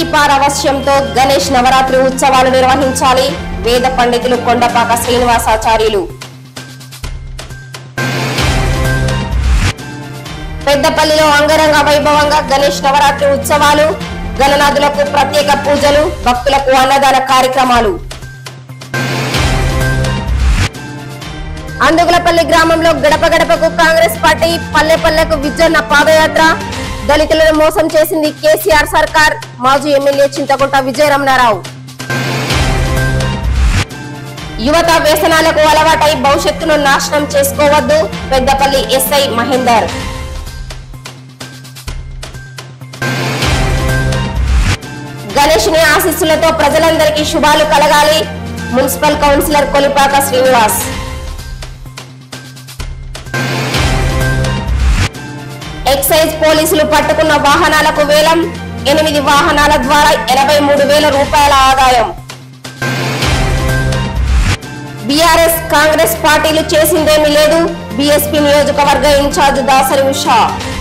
భక్తి పారవశ్యంతో గణేష్ నవరాత్రి ఉత్సవాలు నిర్వహించాలి వేద పండితులు కొండపాక శ్రీనివాసాచార్యులు పెద్దపల్లిలో అంగరంగ వైభవంగా గణేష్ నవరాత్రి ఉత్సవాలు గణనాథులకు ప్రత్యేక పూజలు భక్తులకు అన్నదాన కార్యక్రమాలు అందుగులపల్లి గ్రామంలో గడప గడపకు కాంగ్రెస్ పార్టీ పల్లె పల్లెకు విజన్న పాదయాత్ర దళితులను మోసం చేసింది కేసీఆర్ సర్కార్ మాజీ ఎమ్మెల్యే చింతకుంట విజయరమణారావు యువత వ్యసనాలకు అలవాటై భవిష్యత్తును నాశనం చేసుకోవద్దు పెద్దపల్లి ఎస్ఐ మహేందర్ గణేషుని ఆశీస్సులతో ప్రజలందరికీ శుభాలు కలగాలి municipal councillor Kolipaka Srinivas excise పోలీసులు పట్టుకున్న వాహనాలకు వేలం ఎనిమిది వాహనాల ద్వారా ఎనభై మూడు వేల రూపాయల ఆదాయం బీఆర్ఎస్ కాంగ్రెస్ పార్టీలు చేసిందేమీ లేదు బీఎస్పీ నియోజకవర్గ ఇన్ఛార్జ్ దాసరి ఉషా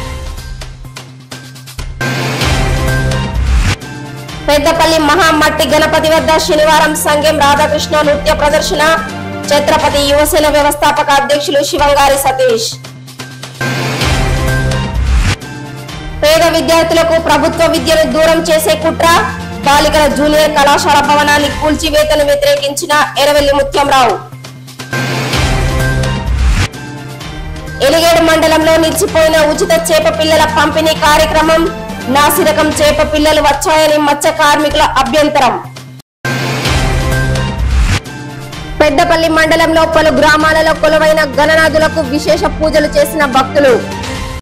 పెద్దపల్లి మహామట్టి గణపతి వద్ద శనివారం సంఘం రాధాకృష్ణ నృత్య ప్రదర్శన ఛత్రపతి యువసేన వ్యవస్థాపక అధ్యక్షులు శివంగారి సతీష్ పేద విద్యార్థులకు ప్రభుత్వ విద్యను దూరం చేసే కుట్ర బాలికల జూనియర్ కళాశాల భవనాన్ని కూల్చివేతను వ్యతిరేకించిన ఎరవెల్లి ముత్యంరావు ఎలిగేడు మండలంలో నిలిచిపోయిన ఉచిత చేప పిల్లల పంపిణీ కార్యక్రమం నాసిరకం చేప పిల్లలు వచ్చాయని మత్స్య కార్మికుల అభ్యంతరం పెద్దపల్లి మండలంలో పలు గ్రామాలలో కొలువైన గణనాథులకు విశేష పూజలు చేసిన భక్తులు